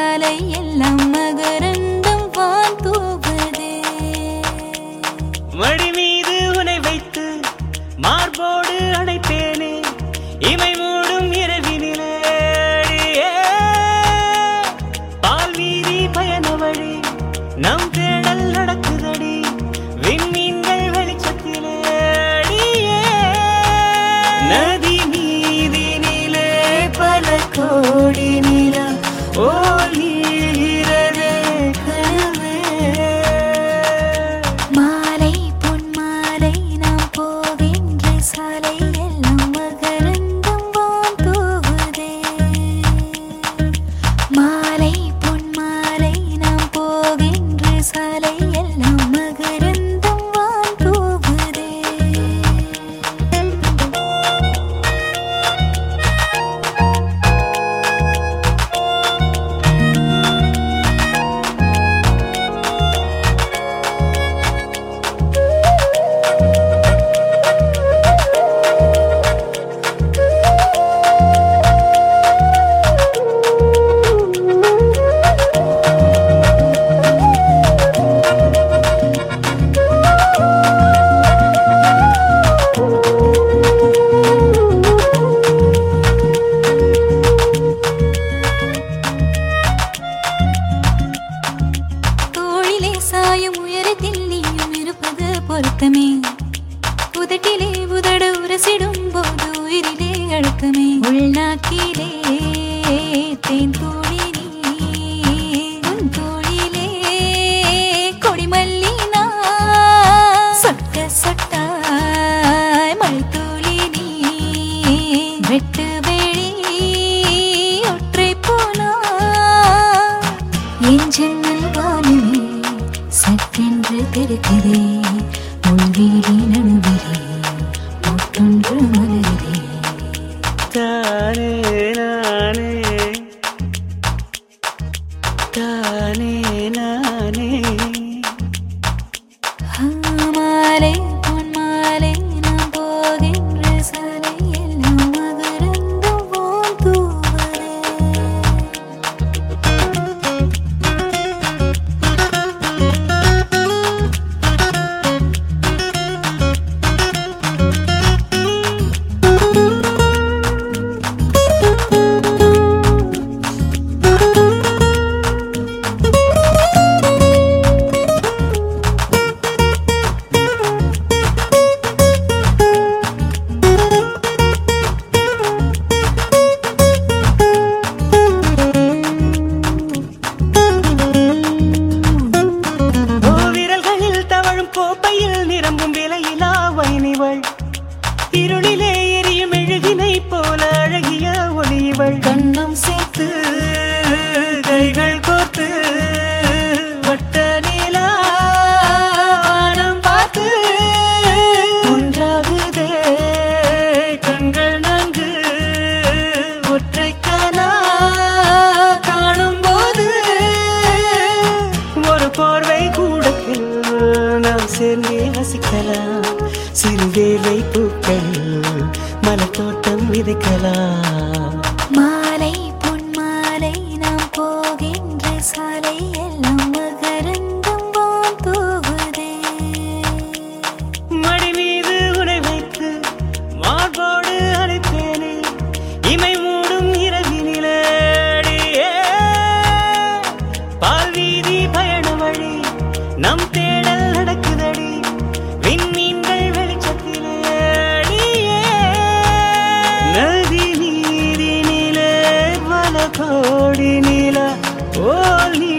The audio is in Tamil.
சாலை எல்லாம் மகரந்தம் வான் தூவுதே மடி மீது உனை வைத்து மார்போடு அணைப்பேனே இமை மூடும் இரவினிலே அடியே. பால் வீதி பயண வழி நம் தேடல் நடக்குதடி விண்மீன்கள் வெளிச்சத்திலே அடியே. நதி மீதினிலே பல கோடி நிலா ஓலிரதே கனவே மாலை பொன் மாலை நாம் போகின்ற சாலை எல்லாம் மகரந்தம் வான் தூவுதே மாலை பொன் மாலை நாம் போகின்ற சாலை எல்லாம் மகரந்தம் வான் தூவுதே தோளிலே சாயும் உயரத்தில் நீயும் இருப்பது பொருத்தமே உதட்டிலே உதடு உரசிடும் போது உயிரிலே அழுத்தமே உள்நாக்கிலே தேன் தூளி நீ உன் தோளிலே கொடிமல்லி நான் சொட்ட சொட்டாய் மழை தூளி நீ வெட்டு வெளி ஒற்றை போனா என் ஜன்னல் வானமே சட்டென்று திறக்குதே உள்வீடி நடுவிலே ஒட்டொன்று மலருதே தானே நானே தானே நானே மாலை பொன் மாலை நாம் போகின்ற சாலை எல்லாம் மகரந்தம் வான் தூவதே ஓ விரல்களில் தவழும் கோப்பையில் நிரம்பும் விலையிலா வைனிவள் இருளிலே எரியும் மெழுகினை போல அழகிய ஒளிவள் கண்ணம் சேர்த்து கைகள் கோர்த்து வட்ட நிலா வானம் பார்த்து ஒன்றாகுதே கண்கள் நான்கு ஒற்றை கனா காணும் போது ஒரு போர்வை கூடத்தில் நாம் சேர்ந்தே வசிக்கலாம் சிறு வேலை பூக்களில் மலர் தோட்டம் விதைக்கலாம் மாலை பொன் மாலை நாம் போகின்ற சாலை எல்லாம் மகரந்தம் வான் தூவுதே மடி மீது உனை வைத்து மார்போடு அழைப்பேனே இமை மூடும் இரவினிலே அடியே. பால் வீதி பயண வழி நம் தேடல் நடக்குதடி விண்மீன்கள் வெளிச்சத்திலே அடியே. நதி நீரினிலே பல கோடி நிலா ஓ நீ